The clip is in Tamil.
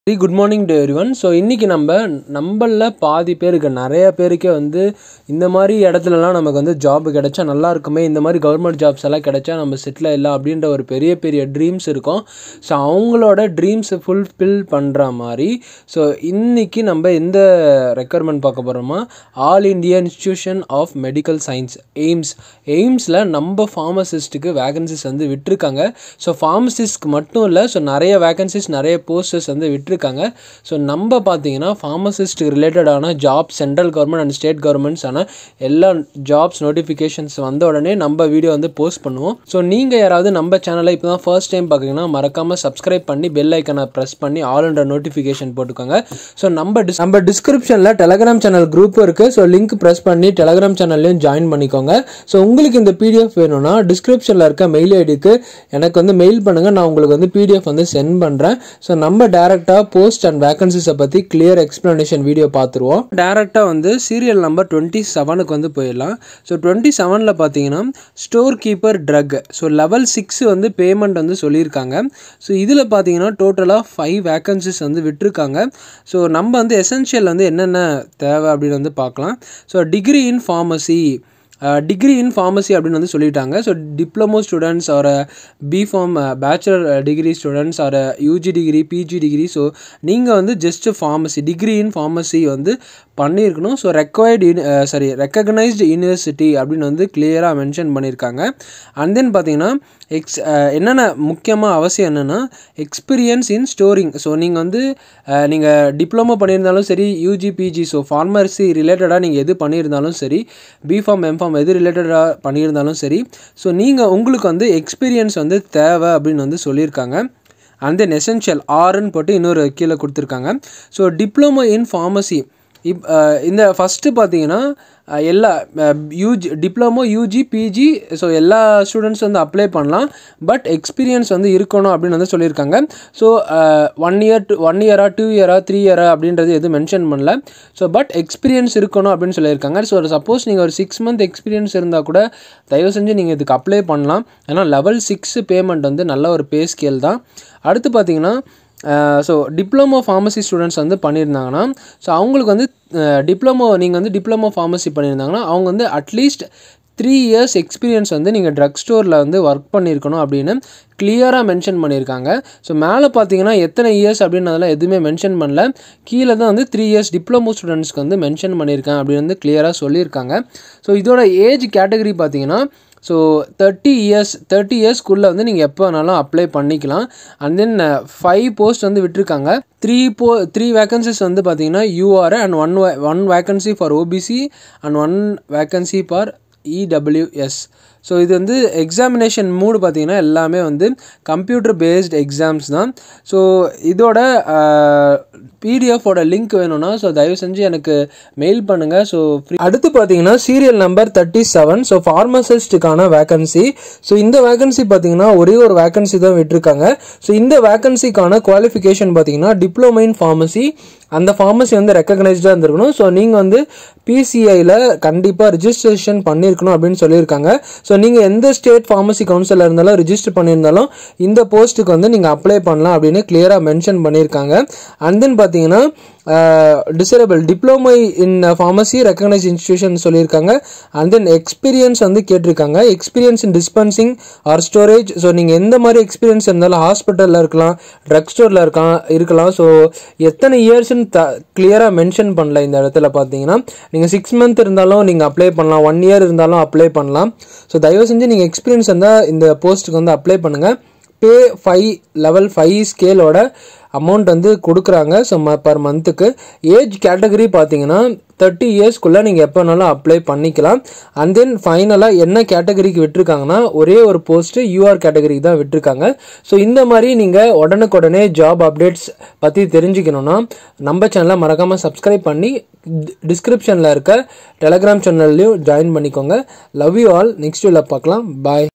very good morning to everyone so இன்றைக்கி நம்ம நம்மளில் பாதி பேருக்கு நிறைய பேருக்கே வந்து இந்த மாதிரி இடத்துலலாம் நமக்கு வந்து ஜாப் கிடைச்சா நல்லா இருக்குமே இந்த மாதிரி கவர்மெண்ட் ஜாப்ஸ் எல்லாம் கிடைச்சா நம்ம செட்டில் இல்லை அப்படின்ற ஒரு பெரிய பெரிய ட்ரீம்ஸ் இருக்கும் ஸோ அவங்களோட ட்ரீம்ஸை ஃபுல்ஃபில் பண்ணுற மாதிரி ஸோ இன்றைக்கி நம்ம எந்த ரெக்குயர்மெண்ட் பார்க்க போகிறோமா all India institution of medical science AIIMS எய்ம்ஸில் நம்ம ஃபார்மசிஸ்ட்டுக்கு வேகன்சிஸ் வந்து விட்டிருக்காங்க ஸோ ஃபார்மசிஸ்ட்க்கு மட்டும் இல்லை ஸோ நிறைய வேகன்சிஸ் நிறைய போஸ்டர்ஸ் வந்து விட்டிருக்காங்க ஸோ நம்ம பார்த்தீங்கன்னா ஃபார்மசிஸ்ட்டுக்கு ரிலேட்டடான job central government and state கவர்மெண்ட்ஸான எல்லா ஜாப்ஸ் நோட்டிஃபிகேஷன்ஸ் வந்த உடனே நம்ம வீடியோ வந்து போஸ்ட் பண்ணுவோம் ஸோ நீங்கள் யாராவது நம்ம சேனலை இப்போ தான் ஃபர்ஸ்ட் டைம் பார்க்குறீங்கன்னா மறக்காமல் சப்ஸ்கிரைப் பண்ணி பெல் ஐக்கனை ப்ரெஸ் பண்ணி ஆல் என்ற நோட்டிஃபிகேஷன் போட்டுக்கோங்க ஸோ நம்ம dis- நம்ம டிஸ்கிரிப்ஷனில் டெலகிராம் சேனல் குரூப் இருக்குது ஸோ லிங்க் ப்ரெஸ் பண்ணி டெலகிராம் சேனல்லையும் ஜாயின் பண்ணிக்கோங்க ஸோ உங்களுக்கு இந்த பிடிஎஃப் வேணும்னா டிஸ்கிரிப்ஷனில் இருக்க மெயில் ஐடிக்கு எனக்கு வந்து மெயில் பண்ணுங்கள் நான் உங்களுக்கு வந்து பிடிஎஃப் வந்து சென்ட் பண்ணுறேன் ஸோ நம்ம டேரெக்டாக போஸ்ட் அண்ட் வேகன்சிஸை பற்றி கிளியர் எக்ஸ்ப்ளனேஷன் வீடியோ பார்த்துருவோம் டேரெக்டாக வந்து சீரியல் நம்பர் டுவெண்ட்டி செவனுக்கு வந்து போயிடலாம் ஸோ டுவெண்ட்டி செவனில் பார்த்தீங்கன்னா store keeper drug so level six வந்து பேமெண்ட் வந்து சொல்லியிருக்காங்க ஸோ இதில் பார்த்தீங்கன்னா டோட்டலாக ஃபைவ் வேகன்சிஸ் வந்து விட்டிருக்காங்க ஸோ நம்ம வந்து எசென்ஷியல் வந்து என்னென்ன தேவை அப்படின்னு வந்து பார்க்கலாம் so degree in pharmacy degree in pharmacy அப்படின்னு வந்து சொல்லிட்டாங்க so diploma students or B Pharm bachelor degree students or UG degree PG degree so நீங்கள் வந்து just pharmacy degree in pharmacy வந்து பண்ணியிருக்கணும் so required sorry recognised university அப்படின்னு வந்து கிளியராக மென்ஷன் பண்ணியிருக்காங்க அண்ட் தென் பார்த்தீங்கன்னா எக்ஸ் என்னென்ன முக்கியமாக அவசியம் என்னென்னா எக்ஸ்பீரியன்ஸ் இன் ஸ்டோரிங் ஸோ நீங்கள் வந்து நீங்கள் டிப்ளமோ பண்ணியிருந்தாலும் சரி யூஜி பிஜி ஸோ ஃபார்மசி ரிலேட்டடாக நீங்கள் எது பண்ணியிருந்தாலும் சரி பிஃபார்ம் எம்ஃபார்ம் எது ரிலேட்டடாக பண்ணியிருந்தாலும் சரி ஸோ நீங்கள் உங்களுக்கு வந்து எக்ஸ்பீரியன்ஸ் வந்து தேவை அப்படின்னு வந்து சொல்லியிருக்காங்க அண்ட் தென் எசென்ஷியல் ஆர்ன்னு போட்டு இன்னொரு கீழே கொடுத்துருக்காங்க ஸோ டிப்ளமோ இன் ஃபார்மசி இப் அஹ் இந்த ஃபஸ்ட்டு பார்த்தீங்கன்னா அஹ் எல்லா UG diploma UG PG so எல்லா ஸ்டூடெண்ட்ஸ் வந்து அப்ளை பண்ணலாம் பட் எக்ஸ்பீரியன்ஸ் வந்து இருக்கணும் அப்படின்னு வந்து சொல்லியிருக்காங்க so one year two one இயரா டூ இயரா த்ரீ இயரா அப்படின்றது எதுவும் மென்ஷன் பண்ணல ஸோ பட் எக்ஸ்பீரியன்ஸ் இருக்கணும் அப்படின்னு சொல்லியிருக்காங்க ஸோ சப்போஸ் நீங்கள் ஒரு சிக்ஸ் மந்த் எக்ஸ்பீரியன்ஸ் இருந்தால் கூட தயவு செஞ்சு நீங்கள் இதுக்கு அப்ளை பண்ணலாம் ஏன்னா லெவல் சிக்ஸ் பேமெண்ட் வந்து நல்ல ஒரு பே ஸ்கேல் தான் அடுத்து பார்த்தீங்கன்னா ஸோ டிப்ளமோ ஃபார்மசி ஸ்டூடெண்ட்ஸ் வந்து பண்ணியிருந்தாங்கன்னா ஸோ அவங்களுக்கு வந்து டிப்ளமோ நீங்கள் வந்து டிப்ளமோ ஃபார்மசி பண்ணியிருந்தாங்கன்னா அவங்க வந்து அட்லீஸ்ட் த்ரீ இயர்ஸ் எக்ஸ்பீரியன்ஸ் வந்து நீங்கள் ட்ரக் ஸ்டோரில் வந்து ஒர்க் பண்ணியிருக்கணும் அப்படின்னு கிளியராக மென்ஷன் பண்ணியிருக்காங்க ஸோ மேலே பார்த்தீங்கன்னா எத்தனை இயர்ஸ் அப்படின்னு அதெல்லாம் எதுவுமே மென்ஷன் பண்ணல கீழே தான் வந்து த்ரீ இயர்ஸ் டிப்ளமோ ஸ்டூடெண்ட்ஸ்க்கு வந்து மென்ஷன் பண்ணியிருக்கேன் அப்படின்னு வந்து கிளியராக சொல்லியிருக்காங்க ஸோ இதோட ஏஜ் கேட்டகரி பார்த்தீங்கன்னா ஸோ தேர்ட்டி இயர்ஸ் தேர்ட்டி இயர்ஸ்க்குள்ளே வந்து நீங்கள் எப்போ வேணாலும் அப்ளை பண்ணிக்கலாம் அண்ட் தென் ஃபைவ் போஸ்ட் வந்து விட்டுருக்காங்க த்ரீ போ த்ரீ வேகன்சிஸ் வந்து பார்த்தீங்கன்னா UR and one one vacancy for OBC and one vacancy for EWS so இது வந்து எக்ஸாமினேஷன் மூடு பார்த்தீங்கன்னா எல்லாமே வந்து கம்ப்யூட்டர் பேஸ்ட் எக்ஸாம்ஸ் தான் ஸோ இதோட பிடிஎஃபோட லிங்க் வேணும்னா ஸோ தயவு செஞ்சு எனக்கு மெயில் பண்ணுங்கள் ஸோ அடுத்து பார்த்தீங்கன்னா serial number thirty seven so ஃபார்மசிஸ்ட்டுக்கான வேகன்சி ஸோ இந்த வேகன்சி பார்த்தீங்கன்னா ஒரே ஒரு வேகன்சி தான் விட்டுருக்காங்க ஸோ இந்த வேகன்சிக்கான குவாலிஃபிகேஷன் பார்த்தீங்கன்னா டிப்ளமோ இன் ஃபார்மசி அந்த ஃபார்மசி வந்து ரெக்கக்னைஸ்டாக இருந்திருக்கணும் ஸோ நீங்கள் வந்து பிசிஐயில் கண்டிப்பாக ரிஜிஸ்ட்ரேஷன் பண்ணியிருக்கணும் அப்படின்னு சொல்லியிருக்காங்க ஸோ நீங்கள் எந்த ஸ்டேட் ஃபார்மசி கவுன்சிலில் இருந்தாலும் ரிஜிஸ்டர் பண்ணியிருந்தாலும் இந்த போஸ்ட்டுக்கு வந்து நீங்கள் அப்ளை பண்ணலாம் அப்படின்னு கிளியராக மென்ஷன் பண்ணியிருக்காங்க அண்ட் தென் பார்த்தீங்கன்னா desirable diploma in pharmacy recognise institution சொல்லியிருக்காங்க அண்ட் தென் எக்ஸ்பீரியன்ஸ் வந்து கேட்டிருக்காங்க experience in dispensing or storage so நீங்கள் எந்த மாதிரி எக்ஸ்பீரியன்ஸ் இருந்தாலும் ஹாஸ்பிட்டலில் இருக்கலாம் ட்ரக் ஸ்டோரில் இருக்கலாம் இருக்கலாம் ஸோ எத்தனை இயர்ஸ்னு த கிளியராக மென்ஷன் பண்ணல இந்த இடத்துல பார்த்தீங்கன்னா நீங்கள் சிக்ஸ் மந்த் இருந்தாலும் நீங்கள் அப்ளை பண்ணலாம் ஒன் இயர் இருந்தாலும் அப்ளை பண்ணலாம் ஸோ தயவு செஞ்சு நீங்கள் எக்ஸ்பீரியன்ஸ் இருந்தால் இந்த போஸ்ட்டுக்கு வந்து அப்ளை பண்ணுங்கள் பே ஃபைவ் லெவல் ஃபைவ் ஸ்கேலோட அமௌண்ட் வந்து கொடுக்குறாங்க ஸோ ம பர் மந்த்துக்கு ஏஜ் கேட்டகரி பார்த்தீங்கன்னா தேர்ட்டி இயர்ஸ்க்குள்ளே நீங்கள் எப்போ வேணாலும் அப்ளை பண்ணிக்கலாம் அண்ட் தென் ஃபைனலாக என்ன கேட்டகரிக்கு விட்டுருக்காங்கன்னா ஒரே ஒரு போஸ்ட்டு யூஆர் கேட்டகரிக்கு தான் விட்டுருக்காங்க ஸோ இந்த மாதிரி நீங்கள் உடனுக்குடனே ஜாப் அப்டேட்ஸ் பற்றி தெரிஞ்சுக்கணுன்னா நம்ம சேனலை மறக்காமல் சப்ஸ்கிரைப் பண்ணி டிஸ்கிரிப்ஷனில் இருக்க டெலகிராம் சேனல்லையும் ஜாயின் பண்ணிக்கோங்க லவ் யூ ஆல் நெக்ஸ்ட் வீடியோவில் பார்க்கலாம் பாய்